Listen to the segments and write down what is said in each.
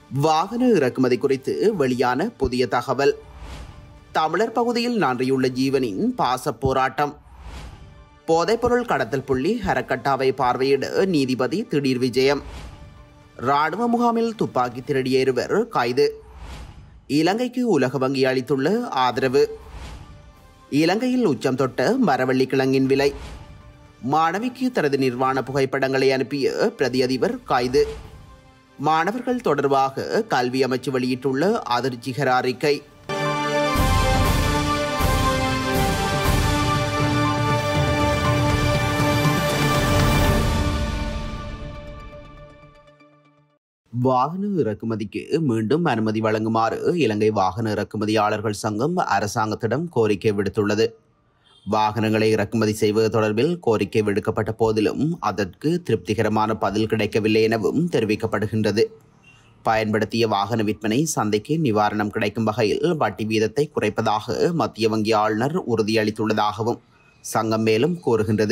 வாகன இறக்குமதி குறித்து வெளியான புதிய தகவல் தமிழர் பகுதியில் நன்றியுள்ள ஜீவனின் பாச போராட்டம் போதைப்பொருள் கடத்தல் புள்ளி ஹரக்கட்டாவை பார்வையிட நீதிபதி திடீர் விஜயம் ராணுவ முகாமில் துப்பாக்கி திருடிய இருவர் கைது இலங்கைக்கு உலக வங்கி அளித்துள்ள ஆதரவு இலங்கையில் உச்சம் தொட்ட மரவள்ளி கிழங்கின் விலை மாணவிக்கு தனது நிர்வாண புகைப்படங்களை அனுப்பிய பிரதி அதிபர் கைது மாணவர்கள் தொடர்பாக கல்வி அமைச்சு வெளியிட்டுள்ள அதிர்ச்சிகர அறிக்கை வாகன இறக்குமதிக்கு மீண்டும் அனுமதி வழங்குமாறு இலங்கை வாகன இறக்குமதியாளர்கள் சங்கம் அரசாங்கத்திடம் கோரிக்கை விடுத்துள்ளது வாகனங்களை இறக்குமதி செய்வது தொடர்பில் கோரிக்கை விடுக்கப்பட்ட போதிலும் அதற்கு திருப்திகரமான பதில் கிடைக்கவில்லை எனவும் தெரிவிக்கப்படுகின்றது பயன்படுத்திய வாகன விற்பனை சந்தைக்கு நிவாரணம் கிடைக்கும் வகையில் வட்டி வீதத்தை குறைப்பதாக மத்திய வங்கி ஆளுநர் உறுதியளித்துள்ளதாகவும் சங்கம் மேலும் கூறுகின்றது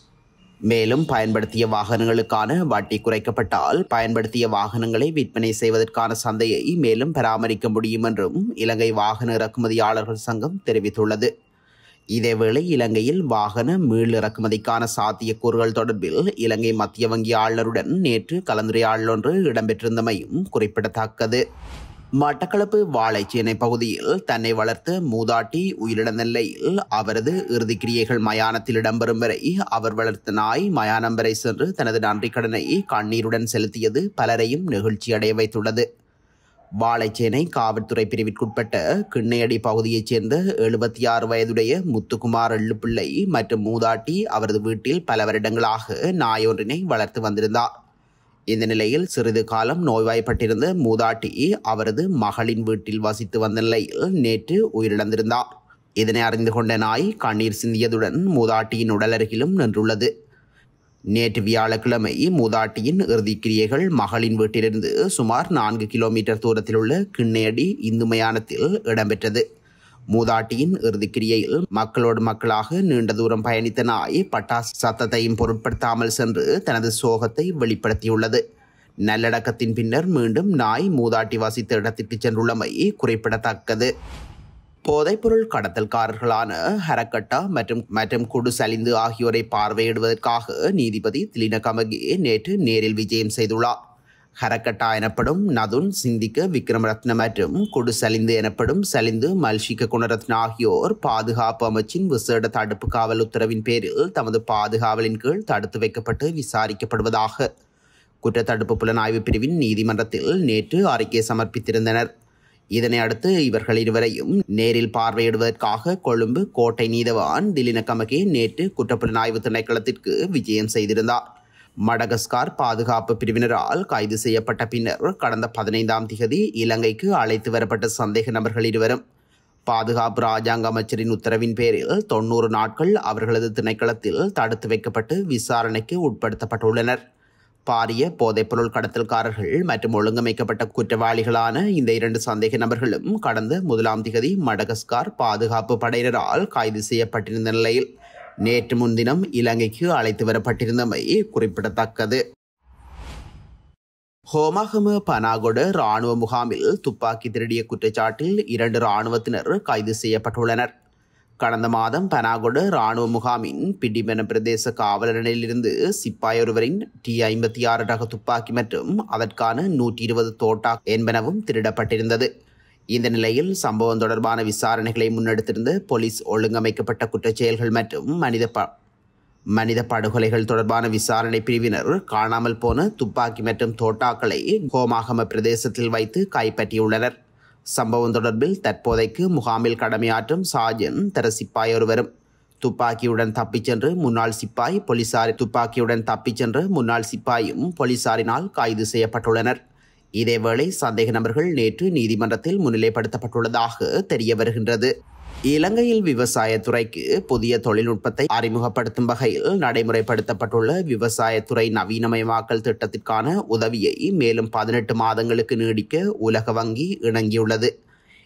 மேலும் பயன்படுத்திய வாகனங்களுக்கான வட்டி குறைக்கப்பட்டால் பயன்படுத்திய வாகனங்களை விற்பனை செய்வதற்கான சந்தையை மேலும் பராமரிக்க முடியும் என்றும் இலங்கை வாகன இறக்குமதியாளர்கள் சங்கம் தெரிவித்துள்ளது இதேவேளை இலங்கையில் வாகன மீள் இறக்குமதிக்கான சாத்தியக்கூறுகள் தொடர்பில் இலங்கை மத்திய வங்கி ஆளுநருடன் நேற்று கலந்துரையாடல் ஒன்று இடம்பெற்றிருந்தமையும் குறிப்பிடத்தக்கது மட்டக்களப்பு வாழைச்சேனை பகுதியில் தன்னை வளர்த்த மூதாட்டி உயிரிழந்த நிலையில் அவரது இறுதிக்கிரியைகள் மயானத்தில் இடம்பெறும் வரை அவர் வளர்த்த நாய் மயானம் வரை சென்று தனது நன்றி கடனை கண்ணீருடன் செலுத்தியது பலரையும் நெகிழ்ச்சி அடைய வைத்துள்ளது வாழைச்சேனை காவல்துறை பிரிவிற்குட்பட்ட கிண்ணையடி பகுதியைச் சேர்ந்த எழுபத்தி ஆறு வயதுடைய முத்துக்குமார் எள்ளுப்பிள்ளை மற்றும் மூதாட்டி அவரது வீட்டில் பல வருடங்களாக நாயொன்றினை வளர்த்து வந்திருந்தார் இந்த நிலையில் சிறிது காலம் நோய்வாய்ப்பட்டிருந்த மூதாட்டி அவரது மகளின் வீட்டில் வசித்து வந்த நிலையில் நேற்று உயிரிழந்திருந்தார் இதனை அறிந்து கொண்ட நாய் கண்ணீர் சிந்தியதுடன் மூதாட்டியின் உடலருகிலும் நின்றுள்ளது நேற்று வியாழக்கிழமை மூதாட்டியின் இறுதிக்கிரியைகள் மகளின் வீட்டிலிருந்து சுமார் நான்கு கிலோமீட்டர் தூரத்தில் உள்ள கிண்ணையடி இந்து மயானத்தில் இடம்பெற்றது மூதாட்டியின் இறுதிக்கிரியையில் மக்களோடு மக்களாக நீண்ட தூரம் பயணித்த நாய் பட்டாசு சத்தத்தையும் பொருட்படுத்தாமல் சென்று தனது சோகத்தை வெளிப்படுத்தியுள்ளது நல்லடக்கத்தின் பின்னர் மீண்டும் நாய் மூதாட்டி வசித்த இடத்திற்கு சென்றுள்ளமை குறிப்பிடத்தக்கது போதைப்பொருள் கடத்தல்காரர்களான ஹரக்கட்டா மற்றும் மற்றும் குடு சலிந்து ஆகியோரை பார்வையிடுவதற்காக நீதிபதி திலின கமகே நேற்று நேரில் விஜயம் செய்துள்ளார் ஹரக்கட்டா எனப்படும் நதுன் சிந்திக்க விக்ரமரத்ன மற்றும் குடு சலிந்து எனப்படும் சலிந்து மல்ஷிக குணரத்ன ஆகியோர் பாதுகாப்பு அமைச்சின் விசேட தடுப்பு காவல் உத்தரவின் பேரில் தமது பாதுகாவலின் கீழ் தடுத்து வைக்கப்பட்டு விசாரிக்கப்படுவதாக குற்றத்தடுப்பு புலனாய்வு பிரிவின் நீதிமன்றத்தில் நேற்று அறிக்கை சமர்ப்பித்திருந்தனர் இதனை அடுத்து இவர்கள் இருவரையும் நேரில் பார்வையிடுவதற்காக கொழும்பு கோட்டை நீதவான் திலின கமகே நேற்று குற்றப்புலனாய்வு திணைக்களத்திற்கு விஜயம் செய்திருந்தார் மடகஸ்கார் பாதுகாப்பு பிரிவினரால் கைது செய்யப்பட்ட பின்னர் கடந்த பதினைந்தாம் திகதி இலங்கைக்கு அழைத்து வரப்பட்ட சந்தேக நபர்கள் இருவரும் பாதுகாப்பு ராஜாங்க அமைச்சரின் உத்தரவின் பேரில் தொன்னூறு நாட்கள் அவர்களது திணைக்களத்தில் தடுத்து வைக்கப்பட்டு விசாரணைக்கு உட்படுத்தப்பட்டுள்ளனர் பாரிய போதைப்பொருள் கடத்தல்காரர்கள் மற்றும் ஒழுங்கமைக்கப்பட்ட குற்றவாளிகளான இந்த இரண்டு சந்தேக நபர்களும் கடந்த முதலாம் திகதி மடகஸ்கார் பாதுகாப்பு படையினரால் கைது செய்யப்பட்டிருந்த நிலையில் நேற்று முன்தினம் இலங்கைக்கு அழைத்து வரப்பட்டிருந்தமை குறிப்பிடத்தக்கது ஹோமாகம பனாகொட இராணுவ முகாமில் துப்பாக்கி திருடிய குற்றச்சாட்டில் இரண்டு இராணுவத்தினர் கைது செய்யப்பட்டுள்ளனர் கடந்த மாதம் பனாகொட இராணுவ முகாமின் பிடிமென பிரதேச காவலனிலிருந்து சிப்பாய் ஒருவரின் டி ஐம்பத்தி ஆறு ரக துப்பாக்கி மற்றும் அதற்கான நூற்றி இருபது தோட்டா என்பனவும் திருடப்பட்டிருந்தது இந்த நிலையில் சம்பவம் தொடர்பான விசாரணைகளை முன்னெடுத்திருந்த போலீஸ் ஒழுங்கமைக்கப்பட்ட குற்றச்செயல்கள் மற்றும் மனித ப மனித படுகொலைகள் தொடர்பான விசாரணை பிரிவினர் காணாமல் போன துப்பாக்கி மற்றும் தோட்டாக்களை ஹோமாகம பிரதேசத்தில் வைத்து கைப்பற்றியுள்ளனர் சம்பவம் தொடர்பில் தற்போதைக்கு முகாமில் கடமையாற்றும் சாஜன் தர சிப்பாய் ஒருவரும் துப்பாக்கியுடன் தப்பிச் சென்று முன்னாள் சிப்பாய் போலீசார் துப்பாக்கியுடன் தப்பிச் சென்ற முன்னாள் சிப்பாயும் போலீசாரினால் கைது செய்யப்பட்டுள்ளனர் இதேவேளை சந்தேக நபர்கள் நேற்று நீதிமன்றத்தில் முன்னிலைப்படுத்தப்பட்டுள்ளதாக தெரிய வருகின்றது இலங்கையில் விவசாயத்துறைக்கு புதிய தொழில்நுட்பத்தை அறிமுகப்படுத்தும் வகையில் நடைமுறைப்படுத்தப்பட்டுள்ள விவசாயத்துறை நவீனமயமாக்கல் திட்டத்திற்கான உதவியை மேலும் பதினெட்டு மாதங்களுக்கு நீடிக்க உலக வங்கி இணங்கியுள்ளது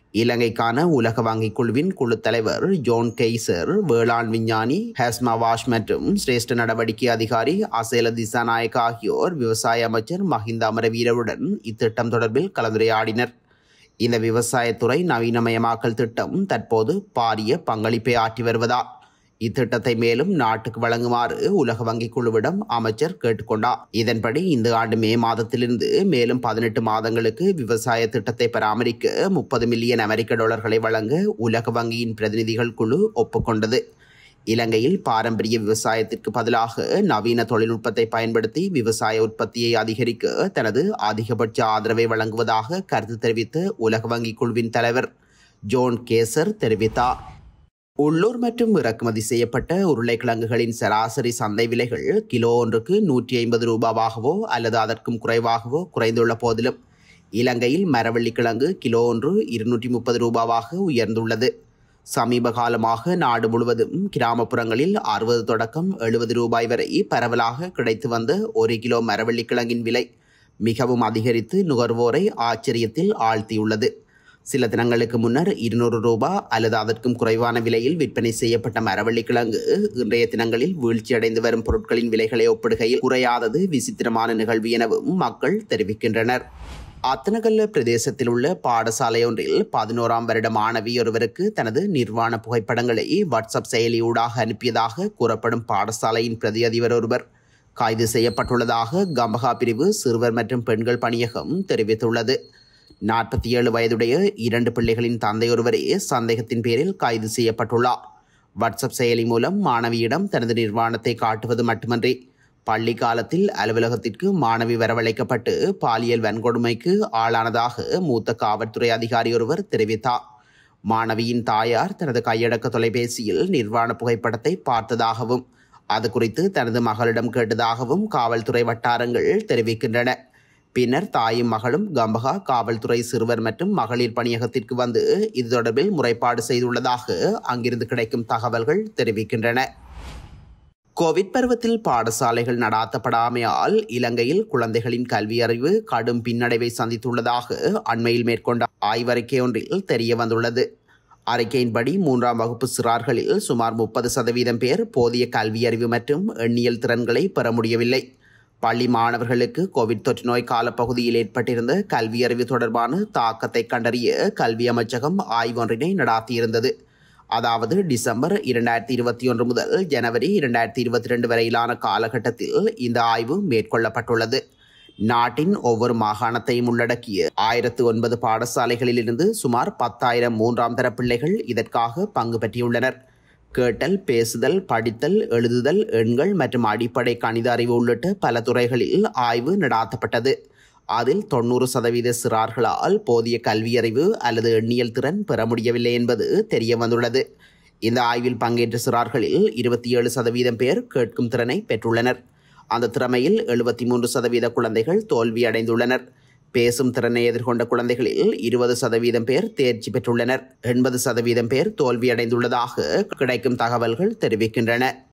இலங்கைக்கான உலக வங்கி குழுவின் குழு தலைவர் ஜோன் கெய்சர் வேளாண் விஞ்ஞானி ஹேஸ்மா வாஷ் மற்றும் சிரேஷ்ட நடவடிக்கை அதிகாரி அசேல திசாநாயக் ஆகியோர் விவசாய அமைச்சர் மஹிந்த அமரவீரவுடன் இத்திட்டம் தொடர்பில் கலந்துரையாடினர் இந்த விவசாயத்துறை நவீனமயமாக்கல் திட்டம் தற்போது பாரிய பங்களிப்பை ஆற்றி வருவதால் இத்திட்டத்தை மேலும் நாட்டுக்கு வழங்குமாறு உலக வங்கி குழுவிடம் அமைச்சர் கேட்டுக்கொண்டார் இதன்படி இந்த ஆண்டு மே மாதத்திலிருந்து மேலும் பதினெட்டு மாதங்களுக்கு விவசாய திட்டத்தை பராமரிக்க முப்பது மில்லியன் அமெரிக்க டாலர்களை வழங்க உலக வங்கியின் பிரதிநிதிகள் குழு ஒப்புக்கொண்டது இலங்கையில் பாரம்பரிய விவசாயத்திற்கு பதிலாக நவீன தொழில்நுட்பத்தை பயன்படுத்தி விவசாய உற்பத்தியை அதிகரிக்க தனது அதிகபட்ச ஆதரவை வழங்குவதாக கருத்து தெரிவித்த உலக வங்கி குழுவின் தலைவர் ஜோன் கேசர் தெரிவித்தார் உள்ளூர் மற்றும் இறக்குமதி செய்யப்பட்ட உருளைக்கிழங்குகளின் சராசரி சந்தை விலைகள் கிலோ ஒன்றுக்கு நூற்றி ஐம்பது ரூபாவாகவோ அல்லது அதற்கும் குறைவாகவோ குறைந்துள்ள போதிலும் இலங்கையில் மரவள்ளிக்கிழங்கு கிலோ ஒன்று இருநூற்றி முப்பது ரூபாவாக உயர்ந்துள்ளது சமீப காலமாக நாடு முழுவதும் கிராமப்புறங்களில் அறுபது தொடக்கம் எழுபது ரூபாய் வரை பரவலாக கிடைத்து வந்த ஒரு கிலோ மரவள்ளிக்கிழங்கின் விலை மிகவும் அதிகரித்து நுகர்வோரை ஆச்சரியத்தில் ஆழ்த்தியுள்ளது சில தினங்களுக்கு முன்னர் இருநூறு ரூபா அல்லது அதற்கும் குறைவான விலையில் விற்பனை செய்யப்பட்ட மரவள்ளிக்கிழங்கு இன்றைய தினங்களில் வீழ்ச்சியடைந்து வரும் பொருட்களின் விலைகளை ஒப்பிடுகையில் குறையாதது விசித்திரமான நிகழ்வு எனவும் மக்கள் தெரிவிக்கின்றனர் அத்தனகல்ல பிரதேசத்தில் உள்ள பாடசாலை ஒன்றில் பதினோராம் வருட மாணவி ஒருவருக்கு தனது நிர்வாண புகைப்படங்களை வாட்ஸ்அப் செயலியூடாக அனுப்பியதாக கூறப்படும் பாடசாலையின் பிரதி அதிபர் ஒருவர் கைது செய்யப்பட்டுள்ளதாக கம்பகா பிரிவு சிறுவர் மற்றும் பெண்கள் பணியகம் தெரிவித்துள்ளது நாற்பத்தி ஏழு வயதுடைய இரண்டு பிள்ளைகளின் தந்தையொருவரே சந்தேகத்தின் பேரில் கைது செய்யப்பட்டுள்ளார் வாட்ஸ்அப் செயலி மூலம் மாணவியிடம் தனது நிர்வாணத்தை காட்டுவது மட்டுமன்றி பள்ளி காலத்தில் அலுவலகத்திற்கு மாணவி வரவழைக்கப்பட்டு பாலியல் வன்கொடுமைக்கு ஆளானதாக மூத்த காவல்துறை அதிகாரி ஒருவர் தெரிவித்தார் மாணவியின் தாயார் தனது கையடக்க தொலைபேசியில் நிர்வாண புகைப்படத்தை பார்த்ததாகவும் அது குறித்து தனது மகளிடம் கேட்டதாகவும் காவல்துறை வட்டாரங்கள் தெரிவிக்கின்றன பின்னர் தாயும் மகளும் கம்பகா காவல்துறை சிறுவர் மற்றும் மகளிர் பணியகத்திற்கு வந்து இது தொடர்பில் முறைப்பாடு செய்துள்ளதாக அங்கிருந்து கிடைக்கும் தகவல்கள் தெரிவிக்கின்றன கோவிட் பருவத்தில் பாடசாலைகள் நடாத்தப்படாமையால் இலங்கையில் குழந்தைகளின் கல்வி அறிவு கடும் பின்னடைவை சந்தித்துள்ளதாக அண்மையில் மேற்கொண்ட ஆய்வறிக்கை ஒன்றில் தெரிய வந்துள்ளது அறிக்கையின்படி மூன்றாம் வகுப்பு சிறார்களில் சுமார் முப்பது சதவீதம் பேர் போதிய கல்வி அறிவு மற்றும் எண்ணியல் திறன்களை பெற முடியவில்லை பள்ளி மாணவர்களுக்கு கோவிட் தொற்று நோய் காலப்பகுதியில் ஏற்பட்டிருந்த கல்வி அறிவு தொடர்பான தாக்கத்தை கண்டறிய கல்வி அமைச்சகம் ஆய்வொன்றினை நடாத்தியிருந்தது அதாவது டிசம்பர் இரண்டாயிரத்தி இருபத்தி ஒன்று முதல் ஜனவரி இரண்டாயிரத்தி இருபத்தி ரெண்டு வரையிலான காலகட்டத்தில் இந்த ஆய்வு மேற்கொள்ளப்பட்டுள்ளது நாட்டின் ஒவ்வொரு மாகாணத்தையும் உள்ளடக்கிய ஆயிரத்து ஒன்பது பாடசாலைகளிலிருந்து சுமார் பத்தாயிரம் மூன்றாம் தர பிள்ளைகள் இதற்காக பங்கு பெற்றியுள்ளனர் கேட்டல் பேசுதல் படித்தல் எழுதுதல் எண்கள் மற்றும் அடிப்படை கணித அறிவு உள்ளிட்ட பல துறைகளில் ஆய்வு நடாத்தப்பட்டது அதில் தொண்ணூறு சதவீத சிறார்களால் போதிய கல்வியறிவு அல்லது எண்ணியல் திறன் பெற முடியவில்லை என்பது தெரிய வந்துள்ளது இந்த ஆய்வில் பங்கேற்ற சிறார்களில் இருபத்தி ஏழு சதவீதம் பேர் கேட்கும் திறனை பெற்றுள்ளனர் அந்த திறமையில் எழுபத்தி மூன்று சதவீத குழந்தைகள் தோல்வி அடைந்துள்ளனர் பேசும் திறனை எதிர்கொண்ட குழந்தைகளில் இருபது சதவீதம் பேர் தேர்ச்சி பெற்றுள்ளனர் எண்பது சதவீதம் பேர் தோல்வியடைந்துள்ளதாக கிடைக்கும் தகவல்கள் தெரிவிக்கின்றன